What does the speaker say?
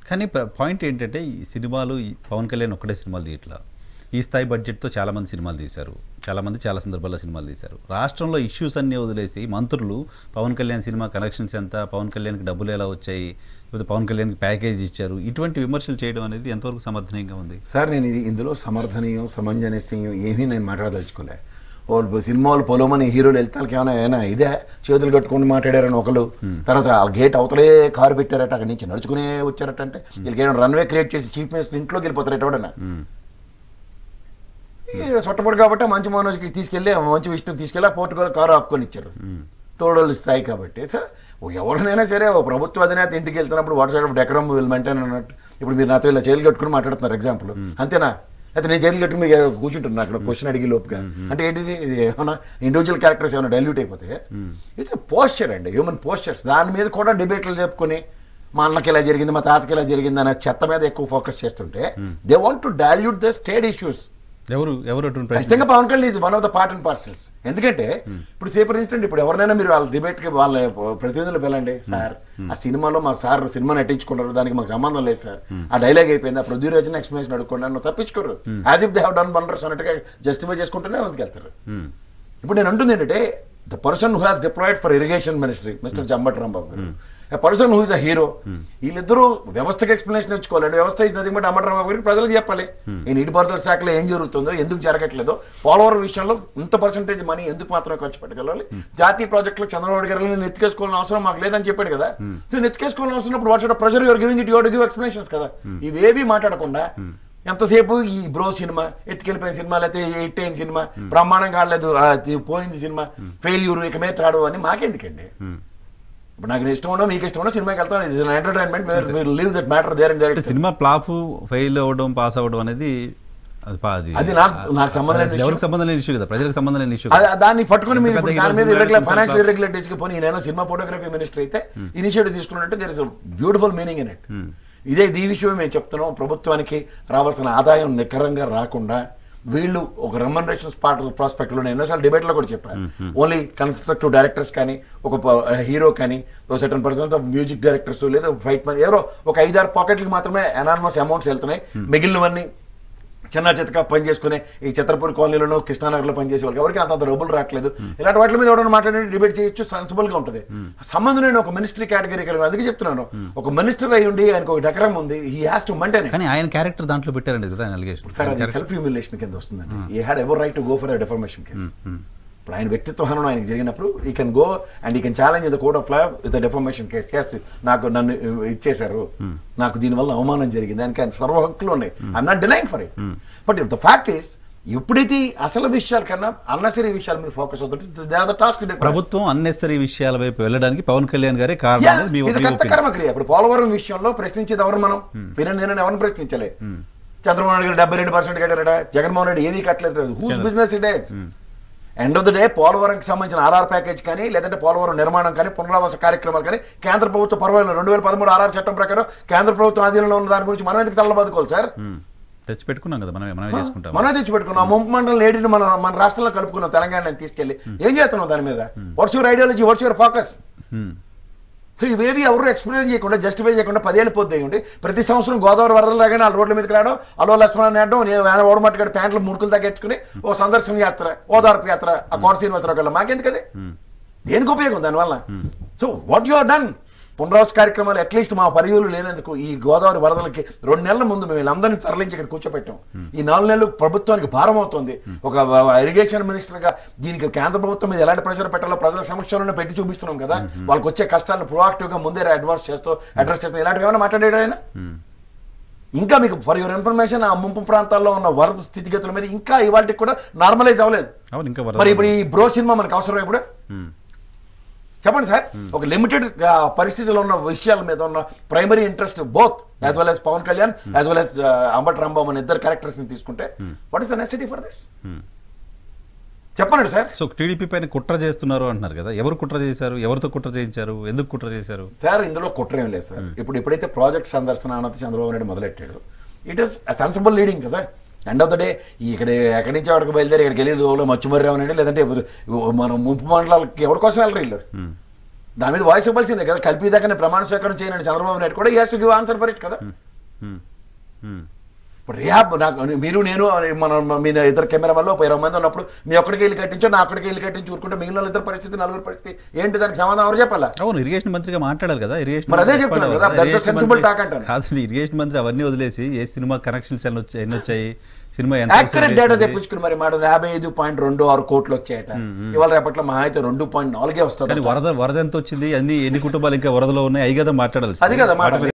కానీ పాయింట్ ఏంటంటే ఈ సినిమాలు ఈ పవన్ కళ్యాణ్ ఒక్కడే సినిమాలు తీయట్లా ఈ స్థాయి బడ్జెట్తో చాలామంది సినిమాలు తీశారు చాలామంది చాలా సందర్భాల్లో సినిమాలు తీశారు రాష్ట్రంలో ఇష్యూస్ అన్నీ వదిలేసి మంత్రులు పవన్ కళ్యాణ్ సినిమా కలెక్షన్స్ ఎంత పవన్ కళ్యాణ్కి డబ్బులు ఎలా వచ్చాయి లేకపోతే పవన్ కళ్యాణ్కి ప్యాకేజ్ ఇచ్చారు ఇటువంటి విమర్శలు చేయడం అనేది ఎంతవరకు సమర్థనీయంగా ఉంది సార్ నేను ఇది ఇందులో సమర్థనీయం సమంజనస్యం ఏమీ నేను మాట్లాడదలుచుకోలే వాళ్ళు సినిమాలు పొలమని హీరోలు వెళ్తానికి ఏమైనా ఏమైనా ఇదే చేతులు కట్టుకొని మాట్లాడారని ఒకరు తర్వాత ఆ గేట్ అవతలే కారు పెట్టారట అక్కడి నుంచి నడుచుకునే వచ్చారట అంటే వీళ్ళకి ఏమైనా రన్వే క్రియేట్ చేసి చీఫ్ మినిస్టర్ ఇంట్లోకి వెళ్ళిపోతారట ఎవడన్నా ఈ సొట్టపడు కాబట్టి ఆ మంచి మనోజ్కి తీసుకెళ్ళి ఆ మంచి విష్ణుకి తీసుకెళ్ళి ఆ పోర్టుగల్ కారు ఆపుకొని ఇచ్చారు తోడోళ్ళు స్థాయి కాబట్టి సో ఎవరినైనా సరే ఓ ప్రభుత్వ అధినేత ఇంటికి వెళ్తున్నప్పుడు what side of decorum will maintain అన్నట్టు ఇప్పుడు మీరు నాతో ఇలా చేతులు కట్టుకుని మాట్లాడుతున్నారు ఎగ్జాంపుల్ అంతేనా అయితే నేను చేతులు కట్టుకుని మీకు కూర్చుంటున్నా అక్కడ క్వశ్చన్ అడిగి లోపుగా అంటే ఏంటిది ఇది ఏమన్నా ఇండివిజువల్ క్యారెక్టర్స్ ఏమైనా డైల్యూట్ అయిపోతే ఇట్స్ పోస్చర్ అండి హ్యూమన్ పోస్చర్స్ దాని మీద కూడా డిబేట్లు చెప్పుకొని మా అన్నకి ఇలా జరిగింది మా తాతకి ఇలా జరిగింది అనే చెత్త మీద ఎక్కువ ఫోకస్ చేస్తుంటే they want to dilute the state issues ఎవరు ఎవరు అటువంటి ప్రశ్న ఖచ్చితంగా పవన్ కళ్యాణ్ ఇది one of the part and parcels ఎందుకంటే ఇప్పుడు సే ఫర్ ఇన్స్టెంట్ ఇప్పుడు ఎవరినైనా మీరు వాళ్ళ డిబేట్ కి వాళ్ళ ప్రతినిధులు వెళ్ళండి సార్ ఆ సినిమాలో మా సార్ సినిమా నటించుకున్నారు దానికి మాకు సంబంధం లేదు సార్ ఆ డైలాగ్ అయిపోయింది ఆ ప్రొడ్యూర్ వచ్చిన ఎక్స్ప్లెనేషన్ అడుక్కోండి నన్ను తప్పించుకోరు as if they have done wonders అన్నట్టుగా జస్టిఫై చేసుకుంటూనే ముందుకెళ్తారు మ్మ్. ఇప్పుడు నేను అంటుంది ఏంటంటే the person who has deployed for irrigation ministry mister Jambat Rambabu garu a person who is a hero వీళ్ళిద్దరూ వ్యవస్థకి ఎక్స్ప్లెనేషన్ ఇచ్చుకోవాలండి వ్యవస్థ is nothing but Ambati Rambabu గారికి ప్రజలకు చెప్పాలి ఈ నీటిపారుదల శాఖలో ఏం జరుగుతుందో ఎందుకు జరగట్లేదో పోలవరం విషయంలో ఇంత పర్సంటేజ్ మనీ ఎందుకు మాత్రమే ఖర్చు పెట్టగలవాలి జాతీయ ప్రాజెక్టులు చంద్రబాబు గారు నేను ఎత్తుకేసుకోవాలని అవసరం మాకు లేదని చెప్పాడు కదా సో ఎత్తుకేసుకోవాలని అవసరం ఉన్నప్పుడు what pressure you're giving it you're give explanations కదా ఇవేవి మాట్లాడకుండా ఎంతసేపు ఈ బ్రో సినిమా ఎత్తుకెళ్ళిపోయిన సినిమా లేకపోతే ఎయిట్ అయిన సినిమా బ్రహ్మాండంగా ఆడలేదు ఆ, తి- పోయింది సినిమా ఫెయిల్యూర్ ఇక మీద రాడు అని మాకెందుకండి ఇప్పుడు నాకు ఇష్టం ఉన్నా మీకు ఇష్టం ఉన్నా సినిమాకి వెళ్తాను ఇది entertainment leave that matter there and అంటే సినిమా ఫ్లాప్ ఫెయిల్ అవ్వడం పాస్ అవ్వడం అనేది అది పా- అది అది నాకు- నాకు సంబంధం లేని అది ఎవరికి సంబంధం లేని ఇష్యూ కదా ప్రజలకు సంబంధం లేని ఇష్యూ అది- దాన్ని పట్టుకొని మీరు పెద్ద ఇప్పుడు హీరో దాని మీద సినిమా ఇర్రెగ్యులర్ తీసిన ఫైనాన్షియల్ తర్వాత- ఇర్రెగ్యులరిటీస్ కి పోనీ నేను సినిమా ఫోటోగ్రఫీ మినిస్టర్ అయితే ఇనిషియేటివ్ తీసుకున్నట్టే there is beautiful meaning in it ఇదే ఈ విషయం మేము చెప్తున్నాం ప్రభుత్వానికి రావాల్సిన ఆదాయం నికరంగా రాకుండా వీళ్ళు ఒక రెమనరేషన్ స్పాట్ ప్రాస్పెక్ట్ లో నేను ఎన్నోసార్లు డిబేట్లో కూడా చెప్పాను ఓన్లీ కన్స్ట్రక్టివ్ డైరెక్టర్స్ కానీ ఒక హీరో కానీ ఒక certain percent of music directors లేదా ఫైట్ మ్యాన్ ఎవరో ఒక ఐదారు పాకెట్లకి మాత్రమే అనానమస్ అమౌంట్స్ వెళ్తున్నాయి మిగిలినవన్నీ చిన్న చితక పని చేసుకునే ఈ చిత్రపూర్ కాలనీలోనూ కృష్ణానగర్లో పనిచేసే వాళ్ళకి ఎవరికి అంత డబ్బులు రావట్లేదు ఇలాంటి వాటి మీద ఎవరైనా మాట్లాడి డిబేట్ చేయొచ్చు సెన్సిబుల్ గా ఉంటుంది సంబంధం లేని ఒక మినిస్ట్రీ కేటగిరీ కలిగిన అందుకే చెప్తున్నాను ఒక మినిస్టర్ అయి ఉండి ఆయనకు ఒక డెకరం ఉంది హీ హ్యాస్ టు మెయింటైన్ కానీ ఆయన క్యారెక్టర్ దాంట్లో పెట్టారండి కదా ఆయన అలిగేషన్ సార్ అది సెల్ఫ్ హ్యూమిలేషన్ కింద వస్తుందండి he had ever right to go for defamation case ఇప్పుడు ఆయన వ్యక్తిత్వ హననం ఆయనకి జరిగినప్పుడు he can go and he can challenge the code of law with defamation case ఎస్ నాకు నన్ను ఇచ్చేశారు నాకు దీనివల్ల అవమానం జరిగింది దానికి ఆయన సర్వ హక్కులు ఉన్నాయి I'm not denying for it but the fact is ఎప్పుడైతే ఈ అసలు విషయాల కన్నా అన్నసరి విషయాల మీద ఫోకస్ అవుతుంటే దే ఆర్ ద టాస్క్ ప్రభుత్వం అన్నెసరీ విషయాల వైపు వెళ్ళడానికి పవన్ కళ్యాణ్ గారే కారణం అనేది మీ మీ కర్త opinion. కర్మక్రియ ఇప్పుడు పోలవరం విషయంలో ప్రశ్నించేది ఎవరు మనం మీరు నేను ఎవరిని ప్రశ్నించలే చంద్రబాబు నాయుడు గారు డెబ్బై రెండు పర్సెంట్ కట్టారట జగన్మోహన్ రెడ్డి ఏమీ కట్టలేదు whose business it is end of the day పోలవరంకి సంబంధించిన ఆర్ఆర్ ప్యాకేజ్ కానీ లేదంటే పోలవరం నిర్మాణం కానీ పునరావాస కార్యక్రమాలు కానీ కేంద్ర ప్రభుత్వ పర్వాలేదు రెండు వేల పదమూడు ఆర్ఆర్ చట్టం ప్రకారం కేంద్ర ప్రభుత్వం ఆధీనంలో ఉన్న దాని గురించి మనం ఎందుకు తల్లబాదుకోవాలి సార్ ఉమ్. తెచ్చి పెట్టుకున్నాం కదా మనమే మనమే చేసుకుంటాం మనం తెచ్చి పెట్టుకున్నాం ముంపు మండలం లేడీని మన మన రాష్ట్రంలో కలుపుకున్నాం తెలంగాణ తీసుకెళ్లి ఏం చేస్తున్నాం దాని మీద what's your ideology what's your focus um. So ఇవేవి ఎవరు ఎక్స్ప్లెయిన్ చేయకుండా జస్టిఫై చేయకుండా పదేళ్ళు పోద్దేయండి ప్రతి సంవత్సరం గోదావరి వరదలు రాగానే వాళ్ళ రోడ్ల మీదకి రావడం అలో లక్ష్మణ నేడడం నేను ఓడమట్టుగా ప్యాంట్లు ముడుకులు తగ్గెచ్చుకుని ఓ సందర్శన యాత్ర ఓదార్పు యాత్ర ఆ కోట శ్రీనివాసరావు కల్లా మాకెందుకు అది దేనికి ఉపయోగం దానివల్ల so what you are done పునరావాస కార్యక్రమాలు అట్లీస్ట్ మా పరియులు లేనందుకు ఈ గోదావరి వరదలకి రెండు నెలల ముందు మేము వీళ్ళందరినీ తరలించి ఇక్కడ కూర్చోపెట్టాం ఈ నాలుగు నెలలు ప్రభుత్వానికి భారం అవుతుంది ఒక ఇరిగేషన్ మినిస్టర్ గా దీనికి కేంద్ర ప్రభుత్వం మీద ఎలాంటి ప్రెషర్ పెట్టాలో ప్రజల సమక్షంలోనే పెట్టి చూపిస్తున్నాం కదా వాళ్ళకి వచ్చే కష్టాలను ప్రొయాక్టివ్ గా ముందే అడ్వాన్స్ చేస్తూ అడ్రస్ చేస్తూ ఇలాంటివి ఏమైనా మాట్లాడాడు ఆయన ఇంకా మీకు ఫర్ యువర్ ఇన్ఫర్మేషన్ ఆ ముంపు ప్రాంతాల్లో ఉన్న వరద స్థితిగతుల మీద ఇంకా ఇవాళకి కూడా నార్మలైజ్ అవ్వలేదు అవును ఇంకా మరి ఇప్పుడు ఈ బ్రో సినిమా మనకు అవసరం ఇప్పుడు ఉమ్. చెప్పండి సార్ ఒక లిమిటెడ్ పరిస్థితిలో ఉన్న విషయాల మీద ఉన్న primary interest both as well as Pawan Kalyan as well as Ambati Rambabu అనే ఇద్దరు క్యారెక్టర్స్ ని తీసుకుంటే what is the necessity for this Hmm. చెప్పండి సార్ సో టీడీపీ పైన కుట్ర చేస్తున్నారు అంటున్నారు కదా ఎవరు కుట్ర చేశారు ఎవరితో కుట్ర చేయించారు ఎందుకు కుట్ర చేశారు సార్ ఇందులో కుట్ర ఏం లేదు సార్ ఇప్పుడు ఎప్పుడైతే ప్రాజెక్ట్ సందర్శన అన్నది చంద్రబాబు నాయుడు మొదలెట్టాడు ఇట్ ఈస్ సెన్సిబుల్ లీడింగ్ కదా ఎండ్ ఆఫ్ ద డే ఇక్కడ ఎక్కడి నుంచి అక్కడికి బయలుదేరి ఇక్కడికి వెళ్ళి రోజులో మచ్చుమర్రావు అండి లేదంటే ఎవరు- మనం ముంపు మండలాలకి ఎవరి కోసం వెళ్ళరు వీళ్ళు దాని మీద వాయిస్ ఇవ్వాల్సిందే కదా కలిపి దాకా ప్రమాణ స్వీకారం చేయనండి చంద్రబాబు నాయుడు కూడా has to give answer for it కదా ఉమ్, ఉమ్. ఇప్పుడు రిహాబ్ నాకు మీరు నేను మన మీ ఇద్దరు కెమెరా వల్ల ఒక ఇరవై మంది ఉన్నప్పుడు మీ ఒక్కడికి వెళ్ళి కట్టించో నా ఒక్కడికి వెళ్ళి కట్టించి ఊరుకుంటే మిగిలిన వాళ్ళ ఇద్దరు పరిస్థితి నలుగురు పరిస్థితి ఏంటి దానికి సమాధానం ఎవరు చెప్పాలా అవును ఇరిగేషన్ మంత్రిగా మాట్లాడాలి కదా ఇరిగేషన్ మరి అదే మంత్రి చెప్తున్నాను respond కదా, అవ్వాలి. that's a ఇరిగేషన్ sensible మంత్రి- talk అంటాను. కాదండి ఇరిగేషన్ మంత్రి అవన్నీ వదిలేసి ఏ సినిమా కనెక్షన్స్ ఎన్ని వచ్చాయి ఎన్ని వచ్చాయి సినిమా ఎంత యాక్యురేట్ వసూలు డేటా చేసింది? తెప్పించుకుని మరి మాట యాభై ఐదు పాయింట్ రెండు ఆరు కోట్లు వచ్చాయట ఇవాళ రేపట్లో మహా అయితే రెండు పాయింట్ నాలుగే కానీ వస్తుంది వరద వరద ఎంత వచ్చింది అన్ని ఎన్ని కుటుంబాలు ఇంకా వరదలో ఉన్నాయి అవి కదా మాట్లాడాలి అది కదా మాట. వాటి మీద